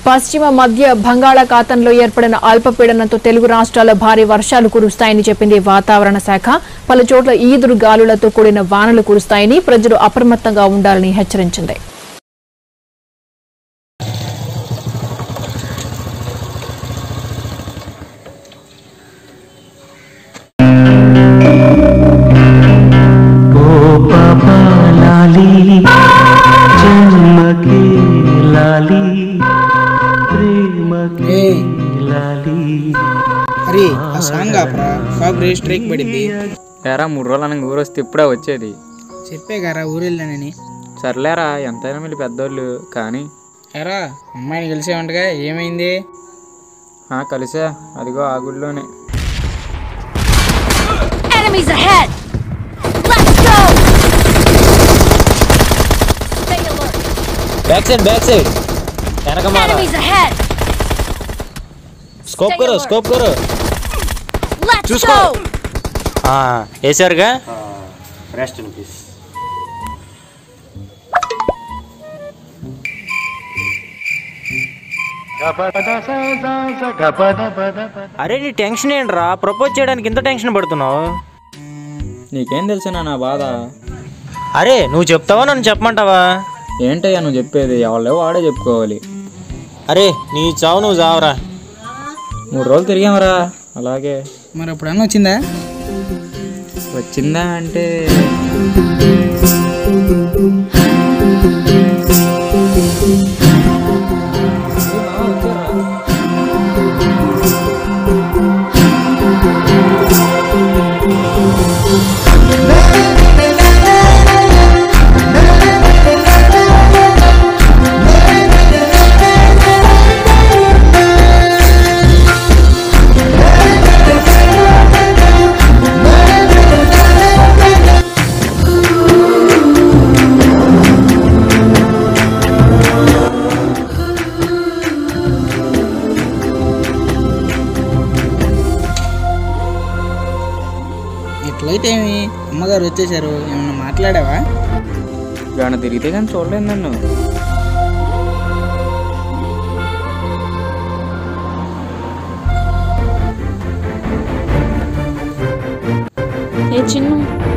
పశ్చిమ మధ్య బంగాళాఖాతంలో ఏర్పడిన అల్పపీడనంతో తెలుగు రాష్ట్రాల భారీ వర్షాలు కురుస్తాయని చెప్పింది వాతావరణ శాఖ పలు చోట్ల ఈదురు గాలులతో కూడిన వానలు కురుస్తాయని ప్రజలు అప్రమత్తంగా ఉండాలని హెచ్చరించింది ओ पापा लाली जन्म के लाली प्रेम के ఏయ్. लाली అరే ఆ సాంగ్ ఆపరా కాపీ స్ట్రైక్ పడింది లేరా మూడు రోజులు అనగా ఊరు వస్తే ఇప్పుడే వచ్చేది చెప్పే గారా ఊరు వెళ్ళానని సర్లేరా ఎంతైనా వీళ్ళు పెద్దోళ్ళు కానీ ఎరా అమ్మాయిని కలిసేవంటగా ఏమైంది ఆ, కలిసా అదిగో ఆ గుడిలోనే Enemies ahead! Let's go! Stay alert! Back side back side వెనక మారా Enemies ahead! స్కోప్ Stay కరో alert. స్కోప్ కరో Let's go! ఆ, వేసారుగా రెస్ట్ ఇన్ పీస్ అరే నీ టెన్షన్ ఏంట్రా ప్రపోజ్ చేయడానికి ఇంత టెన్షన్ పడుతున్నావు నీకేం తెలుసా నా బాధ అరే నువ్వు చెప్తావా నన్ను చెప్పమంటావా ఏంటయ్యా నువ్వు చెప్పేది ఎవరో వాడే చెప్పుకోవాలి అరే నీ చావు నువ్వు చావరా మూడు రోజులు తిరిగామరా అలాగే మరి అప్పుడు అన్న వచ్చిందా వచ్చిందా అంటే ఎట్లయితే ఏమి అమ్మగారు వచ్చేసారు ఏమన్నా మాట్లాడావా గణ తిరిగితే కానీ చూడలేదు నన్ను ఏ చిన్ను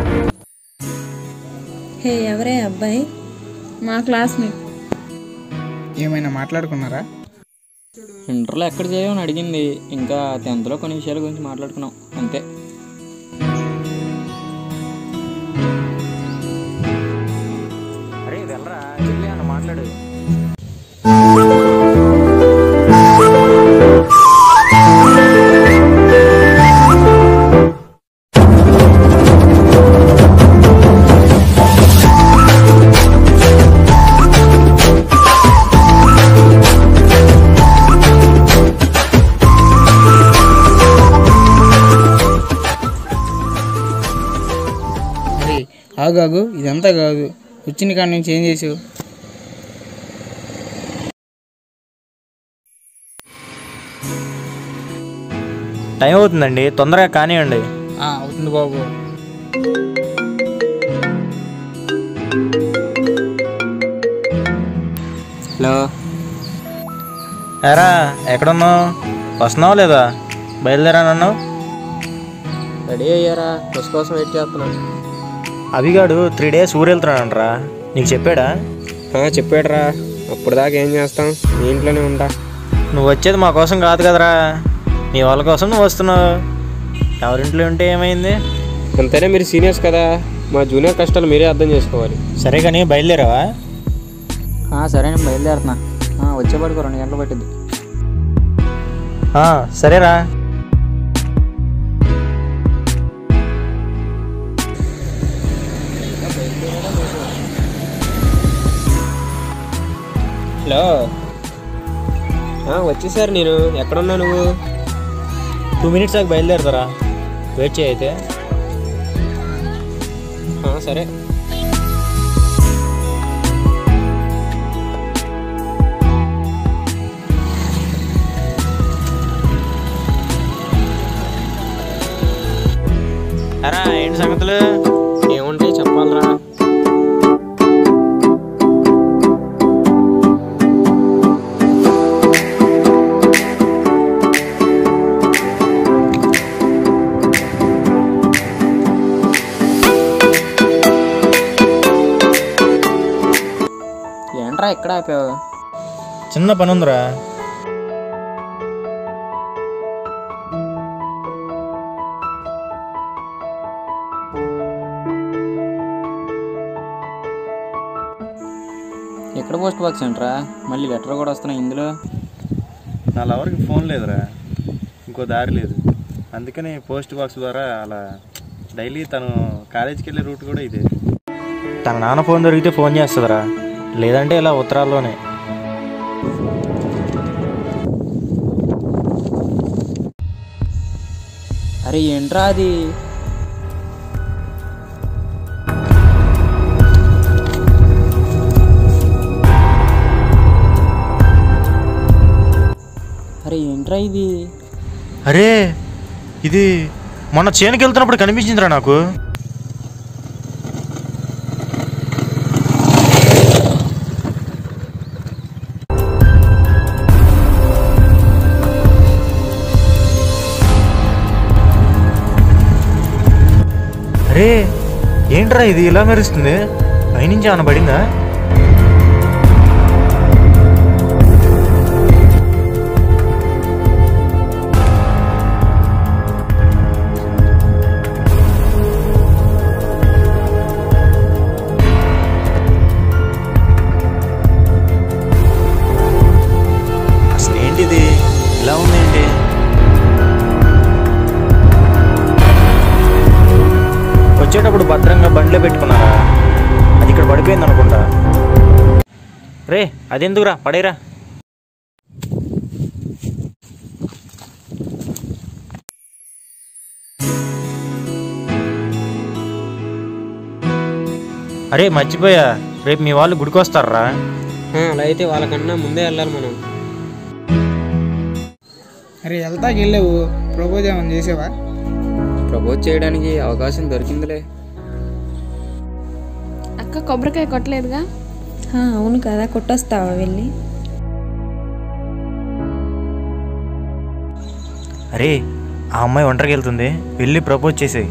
హే ఎవరే అబ్బాయి మా క్లాస్మేట్ ఏమైనా మాట్లాడుకున్నారా ఇంటర్లో ఎక్కడ చేయమని అడిగింది ఇంకా టెన్త్లో కొన్ని విషయాల గురించి మాట్లాడుకున్నాం అంతే అరే వెళ్ళరా వెళ్ళి అన్న మాట్లాడు అరే ఆగు ఆగు ఇదంతా కాదు వచ్చిన కాడ నుంచి ఏం చేసావు టైం అవుతుందండి తొందరగా కానివ్వండి ఆ, అవుతుంది బాబు హలో ఎరా ఎక్కడున్నావు వస్తున్నావా లేదా బయలుదేరా నన్ను రెడీ అయ్యారా బస్ కోసం వెయిట్ చేస్తున్నాను అవిగాడు త్రీ డేస్ ఊరు వెళ్తున్నాడంట్రా నీకు చెప్పాడా చెప్పాడురా అప్పుడు దాకా ఏం చేస్తాం నీ ఇంట్లోనే ఉంటా నువ్వు వచ్చేది మా కోసం కాదు కదరా నీ వాళ్ళ కోసం నువ్వు వస్తున్నావు ఎవరింట్లో ఉంటే ఏమైంది అంతేనే మీరు సీనియర్స్ కదా మా జూనియర్ కష్టాలు మీరే అర్థం చేసుకోవాలి సరే కానీ బయలుదేరావా ఆ, సరే నేను బయలుదేరుతున్నా ఆ, వచ్చేపాటికి రెండు గంటలు పట్టింది ఆ, సరేరా హలో ఆ, వచ్చేసారు నేను ఎక్కడున్నా నువ్వు టూ మినిట్స్ దాకా బయలుదేరుతారా వెయిట్ చేయి అయితే ఆ, సరే అరా ఏంటి సంగతులు ఏముంటాయి చెప్పాలరా ఏంట్రా ఎక్కడ ఆపావు చిన్న పని ఉందిరా ఎక్కడ పోస్ట్ బాక్స్ ఏంట్రా మళ్ళీ లెటర్ కూడా వస్తున్నాయి ఇందులో నా లవర్కి ఫోన్ లేదురా ఇంకో దారి లేదు అందుకని పోస్ట్ బాక్స్ ద్వారా అలా డైలీ తను కాలేజీకి వెళ్ళే రూట్ కూడా ఇదే తన నాన్న ఫోన్ దొరికితే ఫోన్ చేస్తుందిరా లేదంటే ఇలా ఉత్తరాల్లోనే అరే ఏంట్రా అది అరే ఏంట్రా ఇది అరే ఇది మొన్న చేనుకి వెళ్తున్నప్పుడు కనిపించిందిరా నాకు అరే ఏంట్రా ఇది ఇలా మెరుస్తుంది పైనుంచి ఏమైనా పడిందా అసలు ఏంటిది ఇలా ఉందేంటి వచ్చేటప్పుడు భద్రంగా బండ్లో పెట్టుకున్నారా అది ఇక్కడ పడిపోయింది అనుకుంటా రే అదెందుకురా పడేరా అరే మర్చిపోయా రేపు మీ వాళ్ళు గుడికి వస్తారా ఆ, అలా అయితే వాళ్ళకన్నా ముందే వెళ్ళాలి మనం అరే వెళ్తాకి వెళ్ళావు ప్రపోజ్ ఏమైనా చేసావా ప్రపోజ్ చేయడానికి అవకాశం దొరికిందిలే అక్క కొబ్బరికాయ కొట్టలేదుగా ఆ, అవును కదా కొట్టొస్తావా వెళ్ళి అరే ఆ అమ్మాయి ఒంటరికి వెళ్తుంది వెళ్ళి ప్రపోజ్ చేసేయి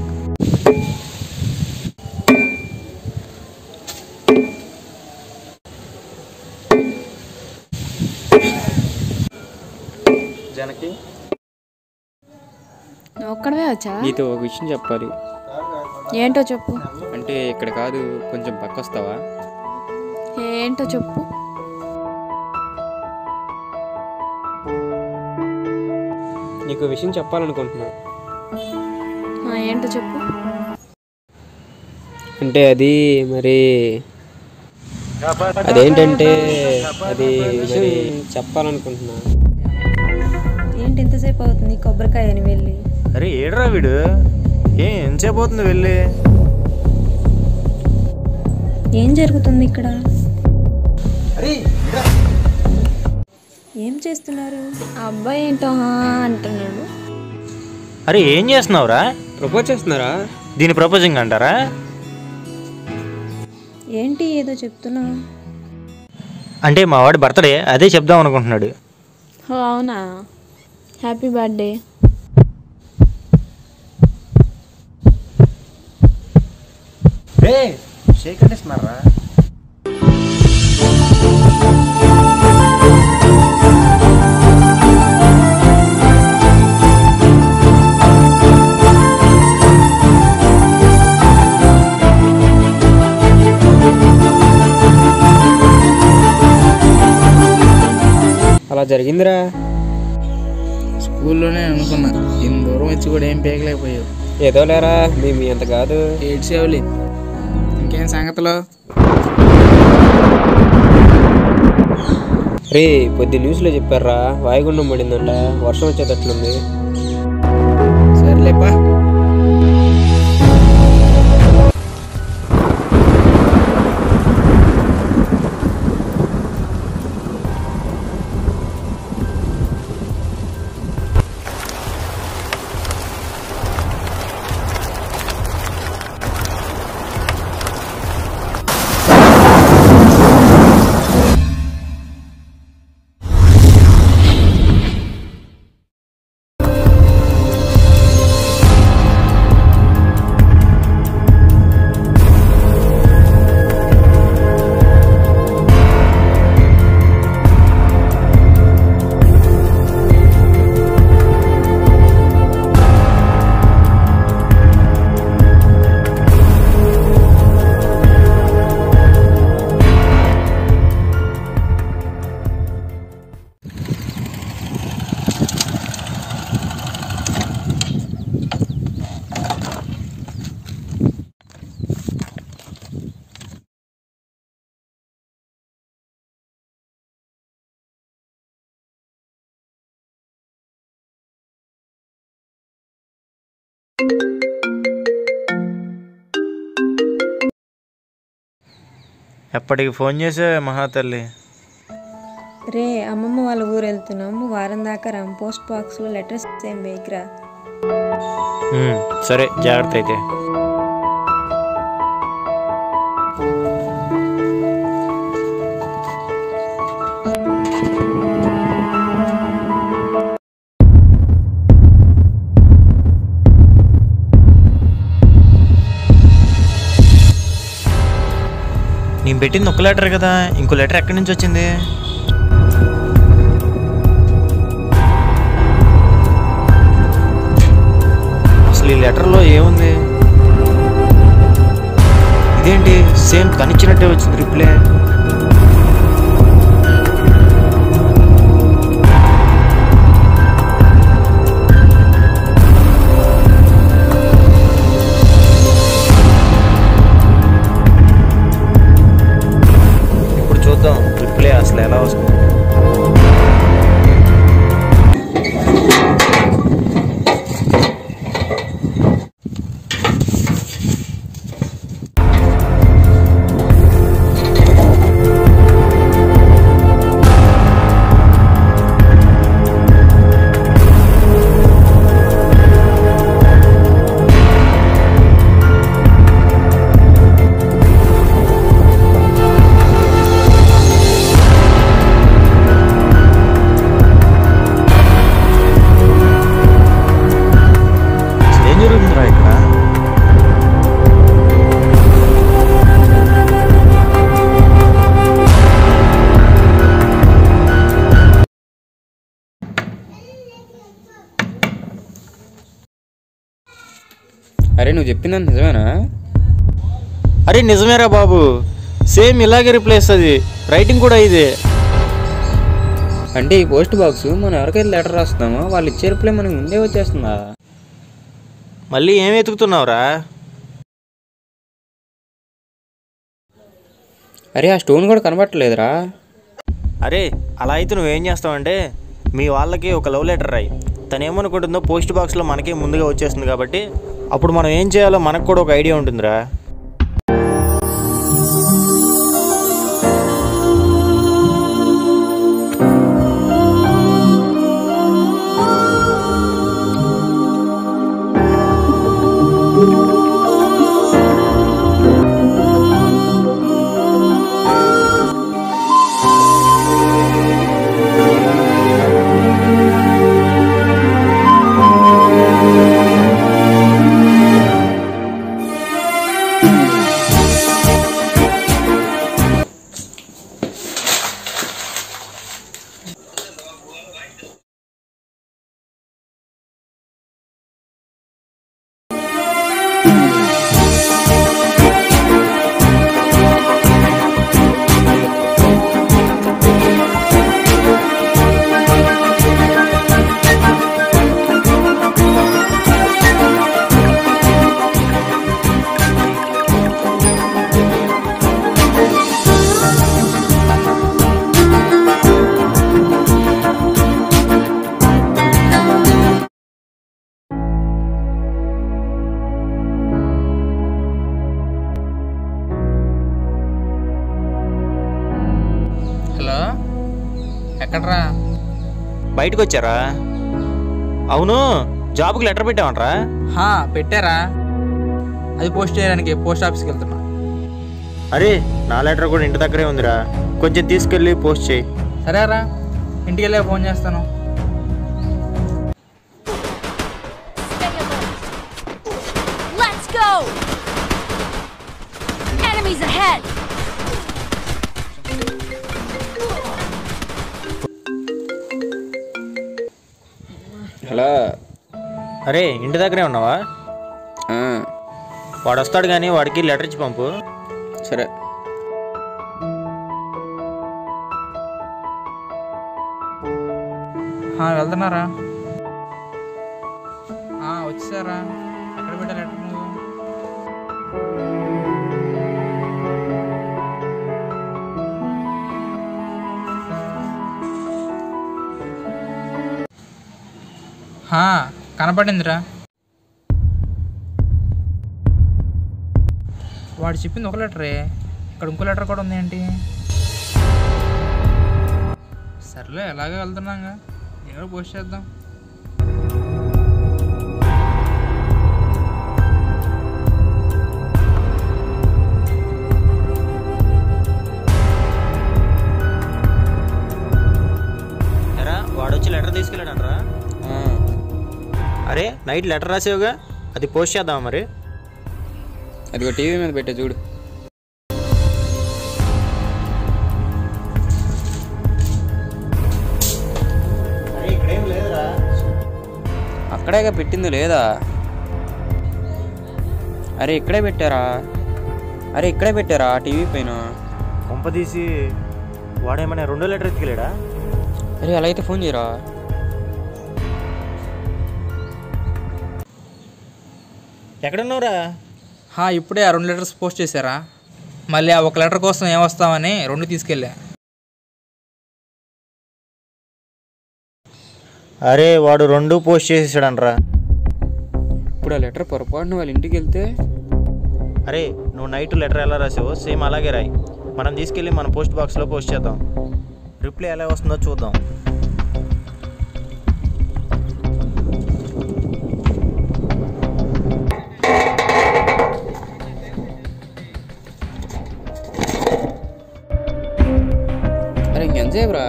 జనకి నువ్వు ఒక్కడవే వచ్చా నీతో ఒక విషయం చెప్పాలి ఏంటో చెప్పు అంటే ఇక్కడ కాదు కొంచెం పక్క వస్తావా ఏంటో చెప్పు నీకు ఒక విషయం చెప్పాలనుకుంటున్నా ఆ, ఏంటో చెప్పు అంటే అది మరి అదేంటంటే అది విషయం చెప్పాలనుకుంటున్నా ఏంటి ఎంతసేపు అవుతుంది కొబ్బరికాయ అని వెళ్ళి అరే ఏడ్రా వీడు ఏ ఎంతసేపు అవుతుంది వెళ్ళి ఏం జరుగుతుంది ఇక్కడ ఏం చేస్తున్నారు ఆ అబ్బాయి ఏంటో హా అంటున్నాడు అరే ఏం చేస్తున్నావురా ప్రపోజ్ చేస్తున్నారా దీని ప్రపోజింగ్ అంటారా ఏంటి ఏదో చెప్తున్నావు అంటే మా వాడి బర్త్డే అదే చెప్దాం అనుకుంటున్నాడు ఓ అవునా హ్యాపీ బర్త్డే షేక్ అంటే ఇస్తున్నారా అలా జరిగిందిరా స్కూల్లోనే అనుకున్నా ఇంత దూరం వచ్చి కూడా ఏం పేకలేకపోయావు ఏదో లేరా మీ మీ అంత కాదు ఏడ్చేవులే ఇంకేం సంగతిలో రే పొద్దు న్యూస్లో చెప్పారా వాయుగుండం పడిందంట వర్షం వచ్చేటట్లుంది సర్లేపా ఎప్పటికి ఫోన్ చేసే మహాతల్లి రే అమ్మమ్మ వాళ్ళ ఊరు వెళ్తున్నాము వారం దాకా రామ్ పోస్ట్ బాక్స్లో లెటర్స్ ఏం వేయకురా ఉమ్, సరే జాగ్రత్త అయితే నేను పెట్టింది ఒక లెటర్ కదా ఇంకో లెటర్ ఎక్కడి నుంచి వచ్చింది అసలు ఈ లెటర్లో ఏముంది ఇదేంటి సేమ్ కనిచ్చినట్టే వచ్చింది రిప్లై ఇప్పుడు చూద్దాం రిప్లై అసలు ఎలా వస్తుంది అసలు ఏం జరుగుతుందిరా ఇక్కడ అరే నువ్వు చెప్పింది నిజమేనా అరే నిజమేరా బాబు సేమ్ ఇలాగే రిప్లై ఇస్తుంది రైటింగ్ కూడా ఇదే అంటే ఈ పోస్ట్ బాక్స్ మనం ఎవరికైతే లెటర్ రాస్తామో వాళ్ళు ఇచ్చే రిప్లై మనకి ముందే వచ్చేస్తుందా మళ్ళీ ఏం వెతుకుతున్నావురా అరే ఆ స్టోన్ కూడా కనబట్టలేదురా అరే అలా అయితే నువ్వేం చేస్తావంటే మీ వాళ్ళకి ఒక లవ్ లెటర్ రాయి తను ఏమనుకుంటుందో పోస్ట్ బాక్స్లో మనకే ముందుగా వచ్చేస్తుంది కాబట్టి అప్పుడు మనం ఏం చేయాలో మనకు కూడా ఒక ఐడియా ఉంటుందిరా హలో ఎక్కడ్రా బయటకు వచ్చారా అవును జాబ్కి లెటర్ పెట్టామంట్రా హా పెట్టారా అది పోస్ట్ చేయడానికి పోస్ట్ ఆఫీస్కి వెళ్తున్నా అరే నా లెటర్ కూడా ఇంటి దగ్గరే ఉందిరా కొంచెం తీసుకెళ్ళి పోస్ట్ చేయి సరేరా ఇంటికి వెళ్ళే ఫోన్ చేస్తాను Let's go! Enemies ahead! Hello అరే ఇంటి దగ్గరే ఉన్నావా ఆ, వాడు వస్తాడు కానీ వాడికి లెటర్ ఇచ్చి పంపు సరే హా, వెళ్తున్నారా ఆ, వచ్చేసారా ఎక్కడ పెట్టా లెటర్ నువ్వు హా, కనపడిందిరా వాడు చెప్పింది ఒక లెటరే ఇక్కడ ఇంకో లెటర్ కూడా ఉంది ఏంటి సర్లే ఎలాగే వెళ్తున్నాగా నేను కూడా పోస్ట్ చేద్దాం ఎరా వాడు వచ్చి లెటర్ తీసుకెళ్ళాడంట్రా అరే నైట్ లెటర్ రాసేవుగా అది పోస్ట్ చేద్దామా మరి అదిగో టీవీ మీద పెట్టే చూడు ఇక్కడేం లేదురా అక్కడేగా పెట్టింది లేదా అరే ఇక్కడే పెట్టారా అరే ఇక్కడే పెట్టారా టీవీ పైన కొంపదీసి వాడేమైనా రెండో లెటర్ ఎత్తుకెళ్ళాడా అరే అలా అయితే ఫోన్ చేయరా ఎక్కడున్నావురా హా ఇప్పుడే ఆ రెండు లెటర్స్ పోస్ట్ చేశారా మళ్ళీ ఆ ఒక లెటర్ కోసం ఏమొస్తామని రెండు తీసుకెళ్ళా అరే వాడు రెండు పోస్ట్ చేసేసాడనరా ఇప్పుడు ఆ లెటర్ పొరపాటున వాళ్ళ ఇంటికి వెళ్తే అరే నువ్వు నైట్ లెటర్ ఎలా రాసావో సేమ్ అలాగే రాయి మనం తీసుకెళ్ళి మన పోస్ట్ బాక్స్లో పోస్ట్ చేద్దాం రిప్లై ఎలా వస్తుందో చూద్దాం అరే ఇంకెంతసేపు రా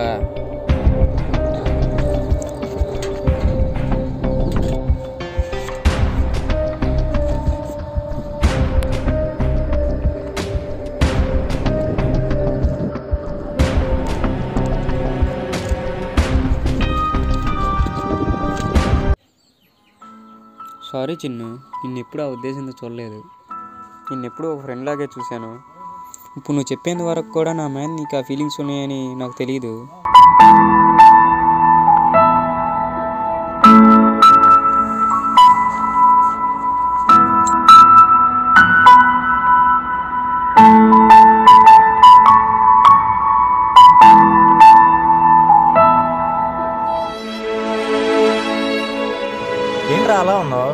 సారీ చిన్ను నిన్ను ఎప్పుడు ఆ ఉద్దేశంతో చూడలేదు నిన్ను ఎప్పుడు ఒక ఫ్రెండ్ లాగే చూశాను ఇప్పుడు నువ్వు చెప్పేంత వరకు కూడా నా మీద నీకు ఆ ఫీలింగ్స్ ఉన్నాయని నాకు తెలియదు ఏంట్రా అలా ఉన్నావు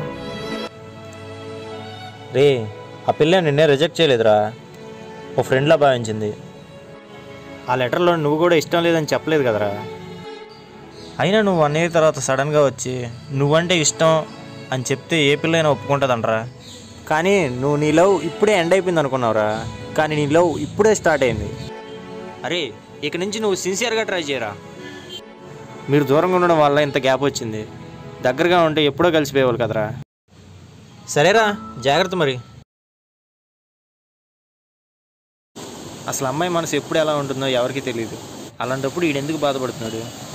రే ఆ పిల్ల నిన్నే రిజెక్ట్ చేయలేదురా ఓ ఫ్రెండ్లా భావించింది ఆ లెటర్లో నువ్వు కూడా ఇష్టం లేదని చెప్పలేదు కదరా అయినా నువ్వు వన్ ఇయర్ తర్వాత సడన్గా వచ్చి నువ్వంటే ఇష్టం అని చెప్తే ఏ పిల్లైనా ఒప్పుకుంటుందంటరా కానీ నువ్వు నీ లవ్ ఇప్పుడే ఎండ్ అయిపోయింది అనుకున్నావురా కానీ నీ లవ్ ఇప్పుడే స్టార్ట్ అయింది అరే ఇక నుంచి నువ్వు సిన్సియర్గా ట్రై చేయరా మీరు దూరంగా ఉండడం వల్ల ఇంత గ్యాప్ వచ్చింది దగ్గరగా ఉంటే ఎప్పుడో కలిసిపోయేవాళ్ళు కదరా సరేరా జాగ్రత్త మరి అసలు అమ్మాయి మనసు ఎప్పుడు ఎలా ఉంటుందో ఎవరికీ తెలియదు అలాంటప్పుడు ఈడెందుకు బాధపడుతున్నాడు